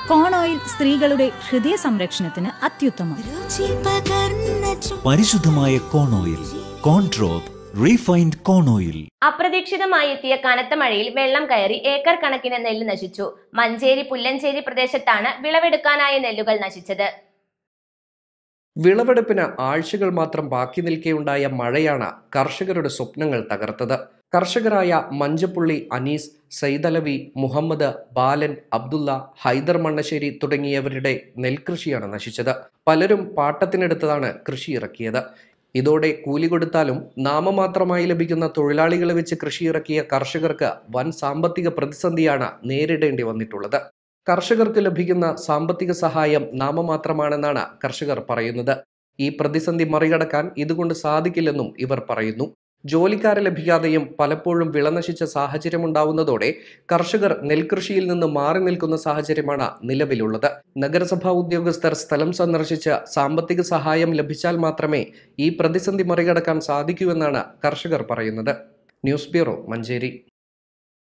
കോൺ oil സ്ത്രീകളുടെ ഹൃദയ സംരക്ഷണത്തിന് അത്യുത്തമം രുചി പകർന്ന ചു- പരിശുദ്ധമായ കോൺ ഓയിൽ കോൺട്രോപ്പ് റീഫൈൻഡ് കോൺ ഓയിൽ അപ്രതീക്ഷിതമായി എത്തിയ കനത്ത മഴയിൽ വെള്ളം കയറി ഏക്കർ കണക്കിന് നെല്ല് നശിച്ചു മഞ്ചേരി പുല്ലഞ്ചേരി പ്രദേശത്താണ് വിളവെടുക്കാനായ നെല്ലുകൾ നശിച്ചത് വിളവെടുപ്പിന് ആഴ്ചകൾ മാത്രം ബാക്കി നിൽക്കെയുണ്ടായ മഴയാണ് കർഷകരുടെ സ്വപ്നങ്ങൾ തകർത്തത് കർഷകരായ മഞ്ചപ്പുള്ളി അനീസ് സൈദലവി മുഹമ്മദ് ബാലൻ അബ്ദുള്ള ഹൈദർ മണ്ണശ്ശേരി തുടങ്ങിയവരുടെ നെൽകൃഷിയാണ് നശിച്ചത് പലരും പാട്ടത്തിനെടുത്തതാണ് കൃഷി ഇറക്കിയത് ഇതോടെ കൂലി കൊടുത്താലും നാമമാത്രമായി ലഭിക്കുന്ന തൊഴിലാളികളെ വെച്ച് കൃഷി ഇറക്കിയ കർഷകർക്ക് വൻ സാമ്പത്തിക പ്രതിസന്ധിയാണ് നേരിടേണ്ടി വന്നിട്ടുള്ളത് കർഷകർക്ക് ലഭിക്കുന്ന സാമ്പത്തിക സഹായം നാമമാത്രമാണെന്നാണ് കർഷകർ പറയുന്നത് ഈ പ്രതിസന്ധി മറികടക്കാൻ ഇതുകൊണ്ട് സാധിക്കില്ലെന്നും ഇവർ പറയുന്നു ജോലിക്കാരെ ലഭിക്കാതെയും പലപ്പോഴും വിളനശിച്ച സാഹചര്യമുണ്ടാവുന്നതോടെ കർഷകർ നെൽകൃഷിയിൽ നിന്ന് മാറി നിൽക്കുന്ന സാഹചര്യമാണ് നിലവിലുള്ളത് നഗരസഭാ ഉദ്യോഗസ്ഥർ സ്ഥലം സന്ദർശിച്ച് സാമ്പത്തിക സഹായം ലഭിച്ചാൽ മാത്രമേ ഈ പ്രതിസന്ധി മറികടക്കാൻ സാധിക്കൂ എന്നാണ് കർഷകർ പറയുന്നത് ന്യൂസ് ബ്യൂറോ മഞ്ചേരി